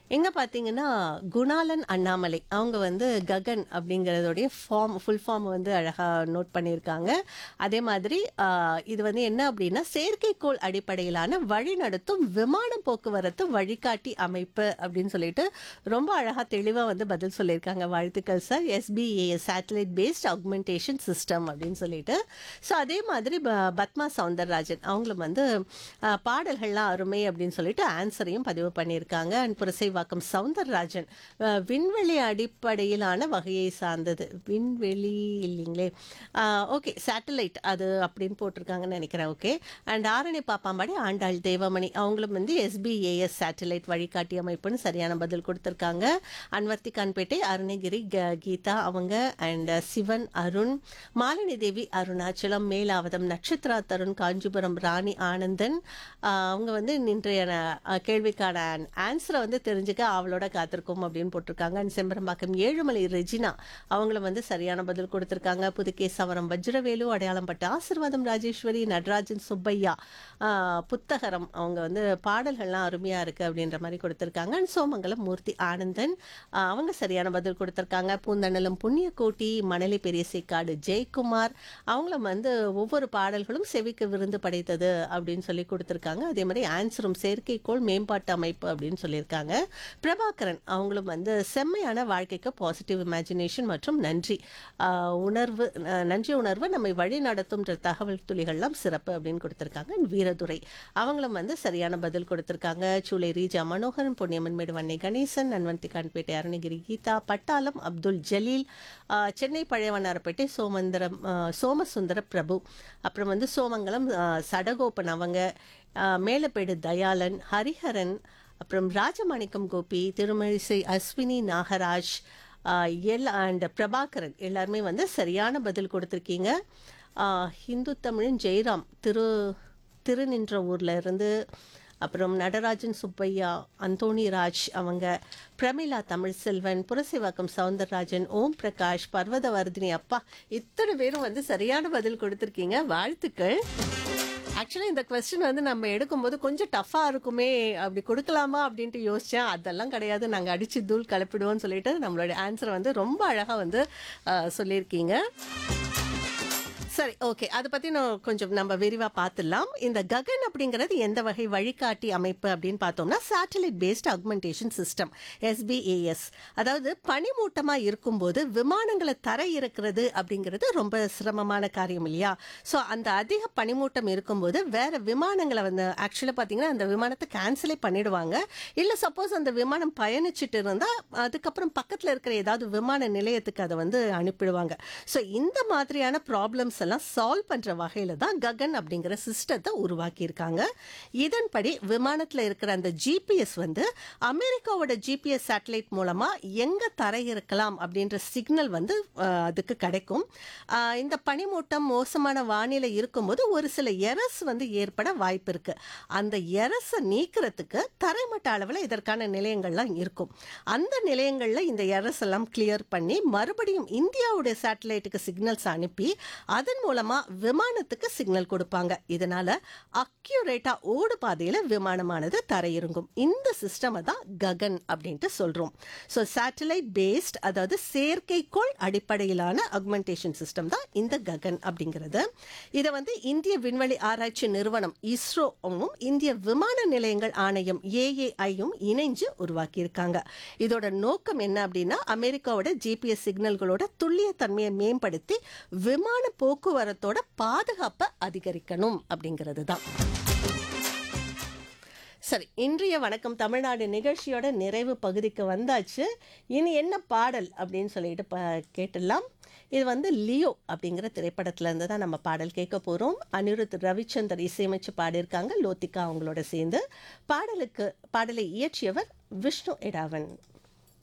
எங்க பார்த்தீங்கன்னா, குணாளன் அண்ணாமலை. அவங்க வந்து ககன் அப்படிங்கிறதோடைய ஃபார்ம் ஃபுல் ஃபார்ம் வந்து அழகா நோட் பண்ணியிருக்காங்க. அதே மாதிரி அ இது வந்து என்ன அப்படின்னா, செயற்கைக்கோள் அடிப்படையிலான வழிநடத்தும் விமான போக்குவரத்து வழிகாட்டி அமைப்பு அப்படின்னு சொல்லிட்டு ரொம்ப அழகா தெளிவா வந்து பதில் சொல்லியிருக்காங்க. வாழ்த்துக்கள் sir. SBAS satellite based augmentation system அப்படின்னு சொல்லிட்டு. ஸோ அதே மாதிரி ப பத்மா சௌந்தரராஜன் அவங்களும் வந்து அ பாடல்கள்லாம் அருமை அப்படின்னு சொல்லிட்டு ஆன்சரையும் பதிவு பண்ணியிருக்காங்க. அண்ட் புரசைவாக்கம் சௌந்தரராஜன் அ விண்வெளி அடிப்படையிலான வகையை சார்ந்தது. விண்வெளி இல்லைங்களே. அ ஓகே சேட்டலைட் அது அப்படின்னு போட்டிருக்காங்கன்னு நினைக்கிறேன். ஓகே. அண்ட் ஆரணி பாப்பாம்பாடி ஆண்டாள் தேவமணி அவங்களும் வந்து எஸ்பிஏஎஸ் சேட்டலைட் வழிகாட்டி அமைப்புன்னு சரியான பதில் கொடுத்துருக்காங்க. அன்வர்த்தி கான்பேட்டை அருணகிரி க கீதா அவங்க அண்ட் சிவன் அருண் மாலினி தேவி அருணாச்சலம் மேலாவதம் நட்சத்திரா தருண் காஞ்சிபுரம் ராணி ஆனந்தன் அ அவங்க வந்து இன்றைய அ கேள்விக்கான ஆன்சரை வந்து தெரிஞ்சுக்க ஆவலோட காத்திருக்கோம் அப்படின்னு போட்டிருக்காங்க. அண்ட் செம்பரம்பாக்கம் ஏழுமலை ரெஜினா அவங்களும் வந்து சரியான பதில் கொடுத்துருக்காங்க. புதுகேசவரம் வஜ்ரவேலு அடையாளம்பட்டு ஆசிர்வாதம் ராஜேஸ்வரி நடராஜன் சுப்பையா அ புத்தகரம் அவங்க வந்து பாடல்கள்லாம் அருமையா இருக்கு அப்படின்ற மாதிரி கொடுத்துருக்காங்க. அண்ட் சோமங்கலம் மூர்த்தி ஆனந்தன் அ அவங்க சரியான பதில் கொடுத்துருக்காங்க. பூந்தண்டலம் புண்ணியக்கோட்டி மணலி பெரியசேக்காடு ஜெயக்குமார் அவங்களும் வந்து ஒவ்வொரு பாடல்களும் செவிக்கு விருந்து படைத்தது அப்படின்னு சொல்லி கொடுத்துருக்காங்க. அதே மாதிரி ஆன்சரும் செயற்கைக்கோள் மேம்பாட்டு அமைப்பு அப்படின்னு சொல்லியிருக்காங்க. பிரபாகரன் அவங்களும் வந்து செம்மையான வாழ்க்கைக்கு பாசிட்டிவ் இமேஜினேஷன் மற்றும் நன்றி அ உணர்வு அ நன்றி உணர்வு நம்மை வழி நடத்தும்ன்ற தகவல் துளிகள்லாம் சிறப்பு அப்படின்னு கொடுத்துருக்காங்க. அண்ட் வீரதுரை அவங்களும் வந்து சரியான பதில் கொடுத்துருக்காங்க. சூளை ரீஜா மனோகரன் பொன்னியம்மன் மேடு வன்னை கணேசன் நன்வந்தி கான்பேட்டை அருணகிரி கீதா பட்டாளம் அப்துல் ஜலீல் அ சென்னை பழையவண்ணாரப்பேட்டை சோமந்தரம் அ சோமசுந்தர பிரபு அப்புறம் வந்து சோமங்கலம் அ சடகோபன் அவங்க அ மேலப்பேடு தயாளன் ஹரிஹரன் அப்புறம் ராஜமாணிக்கம் கோபி திருமழிசை அஸ்வினி நாகராஜ் அ எல் அண்ட் பிரபாகரன் எல்லாருமே வந்து சரியான பதில் கொடுத்துருக்கீங்க. அ ஹிந்து தமிழன் ஜெயராம் திரு திருநின்ற ஊர்ல இருந்து அப்புறம் நடராஜன் சுப்பையா அந்தோணிராஜ் அவங்க பிரமிளா தமிழ்செல்வன் புரசைவாக்கம் சவுந்தரராஜன் ஓம் பிரகாஷ் பர்வதவர்தினி அப்பா இத்தனை பேரும் வந்து சரியான பதில் கொடுத்துருக்கீங்க. வாழ்த்துக்கள். ஆக்சுவலி இந்த கொஸ்டின் வந்து நம்ம எடுக்கும்போது கொஞ்சம் டஃப்பா இருக்குமே அப்படி கொடுக்கலாமா அப்படின்ட்டு யோசிச்சேன். அதெல்லாம் கிடையாது. நாங்க அடிச்சு தூள் கிளப்பிடுவோம்னு சொல்லிட்டு நம்மளோட ஆன்சரை வந்து ரொம்ப அழகா வந்து அ சொல்லியிருக்கீங்க. சரி ஓகே. அத பத்தி நான் கொஞ்சம் நம்ம விரிவா பார்த்துடலாம். இந்த ககன் அப்படிங்கிறது எந்த வகை வழிகாட்டி அமைப்பு அப்படின்னு பார்த்தோம்னா satellite based augmentation system SBAS அதாவது பனிமூட்டமா இருக்கும்போது விமானங்களை தரை இறக்குறது அப்படிங்கிறது ரொம்ப சிரமமான காரியம் இல்லையா? ஸோ அந்த அதிக பனிமூட்டம் இருக்கும்போது வேற விமானங்களை வந்து ஆக்சுவலா பார்த்தீங்கன்னா அந்த விமானத்தை கேன்சலே பண்ணிடுவாங்க. இல்ல சப்போஸ் அந்த விமானம் பயணிச்சுட்டு இருந்தா அதுக்கப்புறம் பக்கத்துல இருக்கிற ஏதாவது விமான நிலையத்துக்கு அதை வந்து அனுப்பிடுவாங்க. ஸோ இந்த மாதிரியான ப்ராப்ளம்ஸ் எல்லாம் சால்வ் பண்ற வகையில தான் ககன் அப்படிங்கிற சிஸ்டத்தை உருவாக்கியிருக்காங்க. இதன்படி விமானத்துல இருக்கிற அந்த ஜிபிஎஸ் வந்து அமெரிக்காவோட ஜிபிஎஸ் சேட்டலைட் மூலமா எங்க தரை இருக்கலாம் அப்படின்ற சிக்னல் வந்து அ அதுக்கு கிடைக்கும். அ இந்த பனிமூட்டம் மோசமான வானிலை இருக்கும்போது ஒரு சில எரர்ஸ் வந்து ஏற்பட வாய்ப்பு இருக்கு. அந்த எரர்ஸை நீக்கிறதுக்கு தரைமட்ட அளவில் இதற்கான நிலையங்கள்லாம் இருக்கும். அந்த நிலையங்கள்ல இந்த எரர்ஸ் எல்லாம் கிளியர் பண்ணி மறுபடியும் இந்தியாவுடைய சேட்டலைட்டுக்கு சிக்னல்ஸ் அனுப்பி அதன் மூலமா விமானத்துக்கு சிக்னல் கொடுப்பாங்க. இதனால அக்யூரேட்டா ஓடு பாதையில விமானமானது தரையிறங்கும். இந்த சிஸ்டமை தான் ககன் அப்படின்ட்டு சொல்றோம். ஸோ சேட்டலைட் பேஸ்ட் அதாவது செயற்கைக்கோள் அடிப்படையிலான ஆக்மென்டேஷன் சிஸ்டம் தான் இந்த ககன் அப்படிங்கிறது. இதை வந்து இந்திய விண்வெளி ஆராய்ச்சி நிறுவனம் இஸ்ரோவும் இந்திய விமான நிலையங்கள் ஆணையம் ஏஏஐயும் இணைஞ்சு உருவாக்கியிருக்காங்க. இதோட நோக்கம் என்ன அப்படின்னா அமெரிக்காவோட ஜிபிஎஸ் சிக்னல்களோட துல்லிய தன்மையை மேம்படுத்தி விமான போக்குவரத்தோட பாதுகாப்பை அதிகரிக்கணும் அப்படிங்கிறது தான். சரி இன்றைய வணக்கம் தமிழ்நாடு நிகழ்ச்சியோட நிறைவு பகுதிக்கு வந்தாச்சு. இனி என்ன பாடல் அப்படின்னு சொல்லிட்டு ப கேட்டுடலாம். இது வந்து லியோ அப்படிங்கிற திரைப்படத்துல இருந்து தான் நம்ம பாடல் கேட்க போறோம். அனிருத் ரவிச்சந்தர் இசையமைச்சு பாடியிருக்காங்க. லோத்திகா அவங்களோட சேர்ந்து. பாடலுக்கு பாடலை இயற்றியவர் விஷ்ணு எடாவன்.